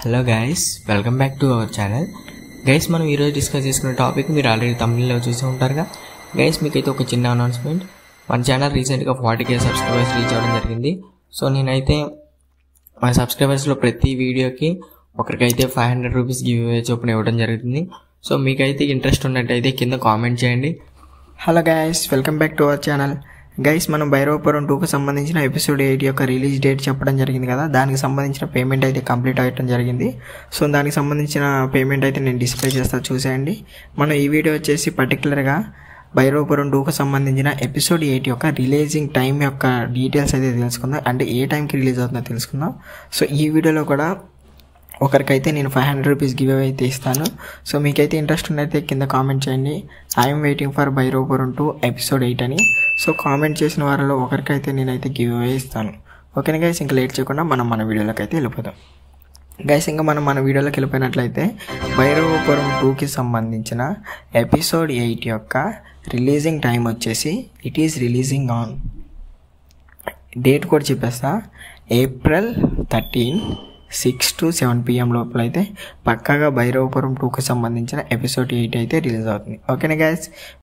hello guys welcome back to our channel guys మనం ఈరోజు discuss చేసుకున్న టాపిక్ మీరు ఆల్రెడీ తమిళలో చూసి ఉంటారుగా గైస్ మీకైతే ఒక చిన్న అనౌన్స్మెంట్ మన ఛానల్ రీసెంట్గా ఫార్టీ కే సబ్స్క్రైబర్స్ రీచ్ అవ్వడం జరిగింది సో నేనైతే మన సబ్స్క్రైబర్స్లో ప్రతి వీడియోకి ఒకరికైతే five hundred rupees giveaway చొప్పున ఇవ్వడం జరుగుతుంది సో మీకైతే ఇంట్రెస్ట్ ఉన్నట్టయితే కింద కామెంట్ చేయండి hello guys welcome back to our channel guys మనం భైరవపురం టూకి సంబంధించిన ఎపిసోడ్ ఎయిట్ యొక్క రిలీజ్ డేట్ చెప్పడం జరిగింది కదా దానికి సంబంధించిన పేమెంట్ అయితే కంప్లీట్ అవ్వడం జరిగింది సో దానికి సంబంధించిన పేమెంట్ అయితే నేను డిస్ప్లే చేస్తా చూసేయండి మనం ఈ వీడియో వచ్చేసి పర్టికులర్గా భైరవపురం టూకి సంబంధించిన ఎపిసోడ్ ఎయిట్ యొక్క రిలీజింగ్ టైం యొక్క డీటెయిల్స్ అయితే తెలుసుకుందాం అంటే ఏ టైంకి రిలీజ్ అవుతుందో తెలుసుకుందాం సో ఈ వీడియోలో కూడా ఒకరికైతే నేను five hundred rupees giveaway అయితే ఇస్తాను సో మీకైతే ఇంట్రెస్ట్ ఉన్నైతే కింద కామెంట్ చేయండి I'm waiting for Bhairavapuram two episode eight అని సో కామెంట్ చేసిన వారిలో ఒకరికైతే నేనైతే గివ్ అవే ఇస్తాను ఓకేనా గైస్ ఇంకా లేట్ చేయకుండా మనం మన వీడియోలోకి అయితే వెళ్ళిపోదాం గైస్ ఇంకా మనం మన వీడియోలోకి వెళ్ళిపోయినట్లయితే భైరవపురం టూకి సంబంధించిన ఎపిసోడ్ ఎయిట్ యొక్క రిలీజింగ్ టైం వచ్చేసి it is releasing on date కూడా చెప్పేస్తా April thirteen six to seven PM లోపల అయితే పక్కాగా భైరవపురం టూకి సంబంధించిన ఎపిసోడ్ ఎయిట్ అయితే రిలీజ్ అవుతుంది ఓకేనా గ్యాస్